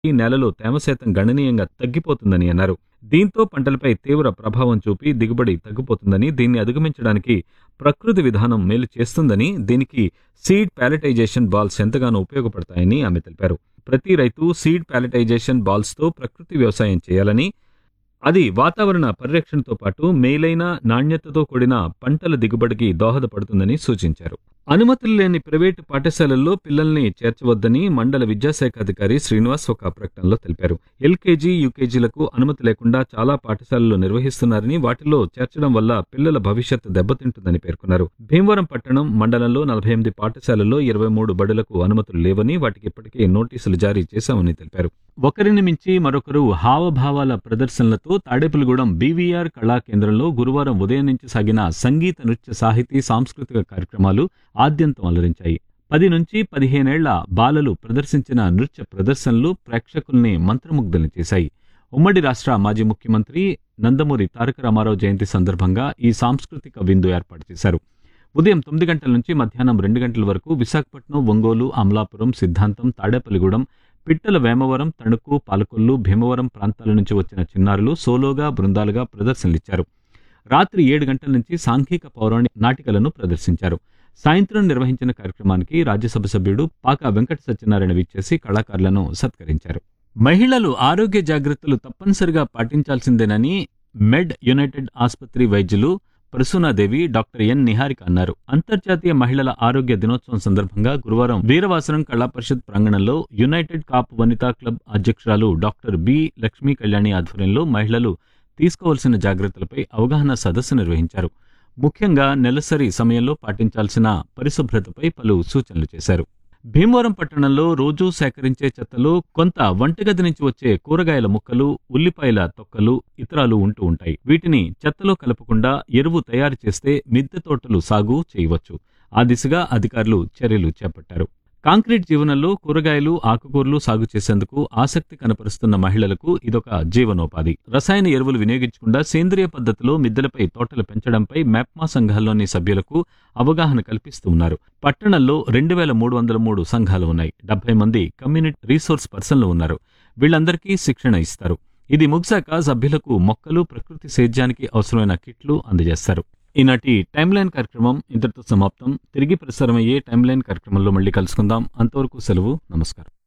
ఈ నేలలో తేమ శాతం గణనీయంగా తగ్గిపోతుందని అన్నారు దీంతో పంటలపై తీవ్ర ప్రభావం చూపి దిగుబడి తగ్గిపోతుందని దీన్ని అధిగమించడానికి ప్రకృతి విధానం మేలు చేస్తుందని దీనికి సీడ్ ప్యాలెటైజేషన్ బాల్స్ ఎంతగానో ఉపయోగపడతాయని ఆమె తెలిపారు ప్రతి రైతు సీడ్ ప్యాలెటైజేషన్ బాల్స్తో ప్రకృతి వ్యవసాయం చేయాలని అది వాతావరణ పరిరక్షణతో పాటు మేలైన నాణ్యతతో కూడిన పంటల దిగుబడికి దోహదపడుతుందని సూచించారు అనుమతులు లేని ప్రైవేటు పాఠశాలల్లో పిల్లల్ని చేర్చవద్దని మండల విద్యాశాఖ అధికారి శ్రీనివాస్ ఒక ప్రకటనలో తెలిపారు ఎల్కేజీ యూకేజీలకు అనుమతి లేకుండా చాలా పాఠశాలలు నిర్వహిస్తున్నారని వాటిలో చేర్చడం వల్ల పిల్లల భవిష్యత్తు దెబ్బతింటుందని పేర్కొన్నారు భీమవరం పట్టణం మండలంలో నలభై ఎనిమిది పాఠశాలల్లో ఇరవై మూడు బడులకు అనుమతులు లేవని వాటికి ఇప్పటికే నోటీసులు జారీ చేశామని తెలిపారు ఒకరిని మించి మరొకరు హావభావాల ప్రదర్శనలతో తాడేపల్లిగూడెం బీవీఆర్ కళా కేంద్రంలో గురువారం ఉదయం నుంచి సాగిన సంగీత నృత్య సాహితీ సాంస్కృతిక కార్యక్రమాలు ఆద్యంతం అలరించాయి పది నుంచి పదిహేనేళ్ల బాలలు ప్రదర్శించిన నృత్య ప్రదర్శనలు ప్రేక్షకుల్ని మంత్రముగ్ధుల్ని చేశాయి ఉమ్మడి రాష్ట్ర మాజీ ముఖ్యమంత్రి నందమూరి తారక రామారావు జయంతి సందర్భంగా ఈ సాంస్కృతిక విందు ఏర్పాటు చేశారు ఉదయం తొమ్మిది గంటల నుంచి మధ్యాహ్నం రెండు గంటల వరకు విశాఖపట్నం ఒంగోలు అమలాపురం సిద్ధాంతం తాడేపల్లిగూడెం పిట్టల వేమవరం తణుకు పాలకొల్లు భీమవరం ప్రాంతాల నుంచి వచ్చిన చిన్నారులు సోలోగా బృందాలుగా ప్రదర్శనలిచ్చారు రాత్రి ఏడు గంటల నుంచి సాంఘిక పౌరాణిక నాటికలను ప్రదర్శించారు సాయంత్రం నిర్వహించిన కార్యక్రమానికి రాజ్యసభ సభ్యుడు పాకా వెంకట సత్యనారాయణ విచ్చేసి కళాకారులను సత్కరించారు మహిళలు ఆరోగ్య జాగ్రత్తలు తప్పనిసరిగా పాటించాల్సిందేనని మెడ్ యునైటెడ్ ఆసుపత్రి వైద్యులు ప్రసూనాదేవి డాక్టర్ ఎన్ నిహారిక అన్నారు అంతర్జాతీయ మహిళల ఆరోగ్య దినోత్సవం సందర్భంగా గురువారం వీరవాసరం కళా పరిషత్ ప్రాంగణంలో యునైటెడ్ కాప్ వనితా క్లబ్ అధ్యక్షురాలు డాక్టర్ బి లక్ష్మీ కళ్యాణి ఆధ్వర్యంలో మహిళలు తీసుకోవాల్సిన జాగ్రత్తలపై అవగాహన సదస్సు నిర్వహించారు ముఖ్యంగా నెలసరి సమయంలో పాటించాల్సిన పరిశుభ్రతపై పలు సూచనలు చేశారు భీమవరం పట్టణంలో రోజూ సేకరించే చెత్తలో కొంత వంటగది నుంచి వచ్చే కూరగాయల ముక్కలు ఉల్లిపాయల తొక్కలు ఇతరాలు ఉంటూ ఉంటాయి వీటిని చెత్తలో కలపకుండా ఎరువు తయారు చేస్తే మిద్దె తోటలు సాగు చేయవచ్చు ఆ దిశగా అధికారులు చర్యలు చేపట్టారు కాంక్రీట్ జీవనంలో కూరగాయలు ఆకుకూరలు సాగు చేసేందుకు ఆసక్తి కనపరుస్తున్న మహిళలకు ఇదొక జీవనోపాధి రసాయన ఎరువులు వినియోగించకుండా సేంద్రియ పద్ధతిలో మిద్దెలపై తోటలు పెంచడంపై మెప్మా సంఘాల్లోని సభ్యులకు అవగాహన కల్పిస్తూ ఉన్నారు పట్టణంలో రెండు వేల మూడు వందల మూడు సంఘాలు ఉన్నాయి డెబ్బై మంది కమ్యూనిటీ రీసోర్స్ పర్సన్లు ఉన్నారు వీళ్ళందరికీ శిక్షణ ఇస్తారు ఇది ముగిశాక సభ్యులకు మొక్కలు ప్రకృతి సేద్యానికి అవసరమైన కిట్లు అందజేస్తారు ఈనాటి టైమ్ లైన్ కార్యక్రమం ఇంతటితో సమాప్తం తిరిగి ప్రసారమయ్యే టైమ్ లైన్ కార్యక్రమంలో మళ్ళీ కలుసుకుందాం అంతవరకు సెలవు నమస్కారం